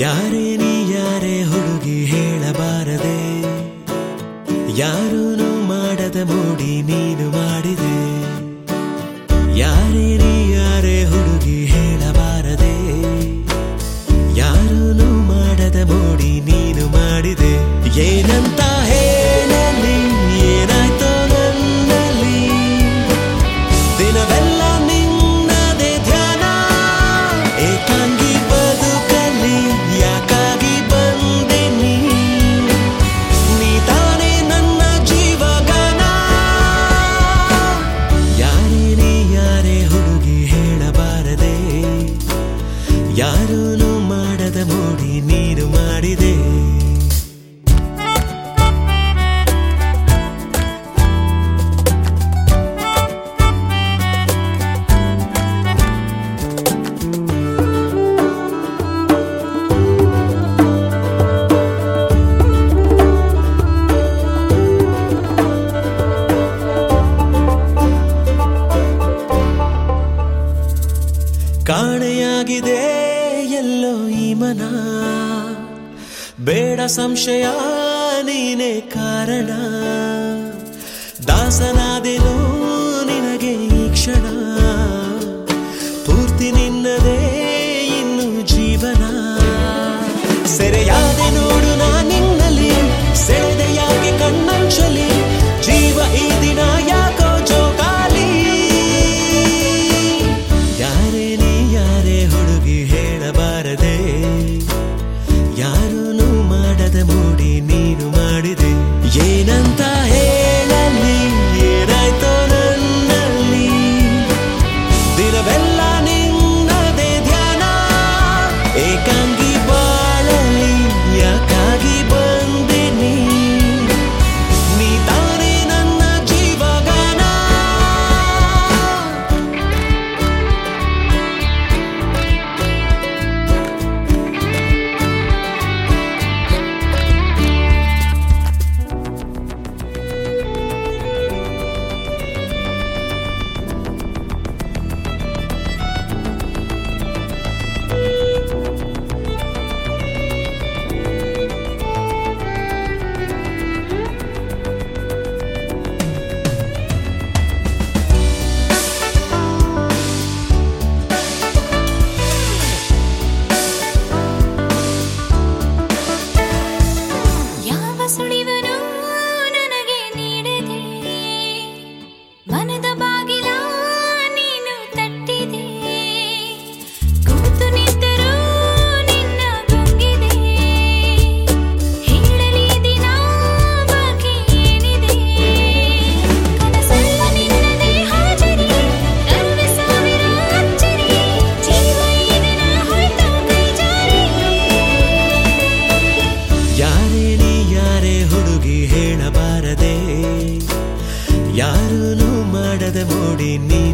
ಯಾರೇ ನೀ ಯಾರೇ ಹುಡುಗಿ ಹೇಳಬಾರದೆ ಯಾರೂನು ಮಾಡದ ಮೋಡಿ ನೀನು ಮಾಡಿದೆ ಯಾರೇ ನೀ ಯಾರೇ ಹುಡುಗಿ ಹೇಳಬಾರದೆ ಯಾರೂನು ಮಾಡದ ಮೋಡಿ ನೀನು ಮಾಡಿದೆ ಏನಂತ ಹೇಳಲಿ ಏನಾಯ್ತೋ ನನ್ನಲ್ಲಿ ದಿನವೆಲ್ಲ ನಿನ್ನದೇ ಧ್ಯಾನ ಏಕಾಂಗಿ ಬದುಕಲ್ಲಿ ಯಾಕಾಗಿ ಬಂದೆ ನೀ ನೀ ತಾನೇ ನನ್ನ ಜೀವಗಾನ ಯಾರೇ ನೀ ಯಾರೇ ಹುಡುಗಿ ಹೇಳಬಾರದೆ ಯಾರೂನು ಮಾಡದ ಮೋಡಿ ನೀನು ಮಾಡಿದೆ ಕಾಣೆಯಾಗಿದೆ ಎಲ್ಲೋ ಈ ಮನ ಬೇಡ ಸಂಶಯ ನೀನೇ ಕಾರಣ ದಾಸನಾದೆನು ನಿನಗೆ ಈ ಕ್ಷಣ ಪೂರ್ತಿ ನಿನ್ನದೇ ಇನ್ನು ಜೀವನ ಸೆರೆಯಾದೆ ನೋಡು ನಾ ನಿನ್ನಲ್ಲಿ ಸೆಳೆದೆಯಾಗಿ ಕಣ್ಣಂಚಲಿ ಜೀವ ಈ ದಿನ ಯಾಕೋ ಜೋಕಾಲಿ ಯಾರೇ ನೀ ಯಾರೇ ಹುಡುಗಿ ಹೇಳಬಾರದೆ ಯಾರೂನು ಮಾಡದ ಮೋಡಿ ನೀನು ಮಾಡಿದೆ ಏನಂತ ಹೇಳಲಿ ಏನಾಯ್ತೋ ನನ್ನಲ್ಲಿ ದಿನವೆಲ್ಲ ನಿನ್ನದೇ ಧ್ಯಾನ ಏಕಾಂಗಿ ಬಾಳಲಿ ಯಾಕಾಗಿ ಬಂದೆ ನೀ ನೀ ತಾನೇ ನನ್ನ ಜೀವಗಾನ ಯಾವ ಸುಳಿವನು ನನಗೆ ನೀಡದೆ ಮನದ ಬಾಗಿಲ ನೀನು ತಟ್ಟಿದೆ ಕೂತು ನಿಂತರೂ ನಿನ್ನ ಗುಂಗಿದೆ ಹೇಳಲಿ ದಿನ ಬಾಕಿ ಏನಿದೆ ಕನಸಲ್ಲ ನಿನ್ನದೇ ಹಾಜರಿ ನಲ್ವೆ ಸಾವಿರ ಅಚ್ಚರಿ ಜೀವ ಈ ದಿನ ಹೋಯ್ತು ಕೈ ಜಾರಿ ಯಾರೇ ನೀ ಯಾರೇ ಹುಡುಗಿ ಹೇಳಬಾರದೆ ಯಾರೂನು ಮಾಡದ ಮೋಡಿ ನೀ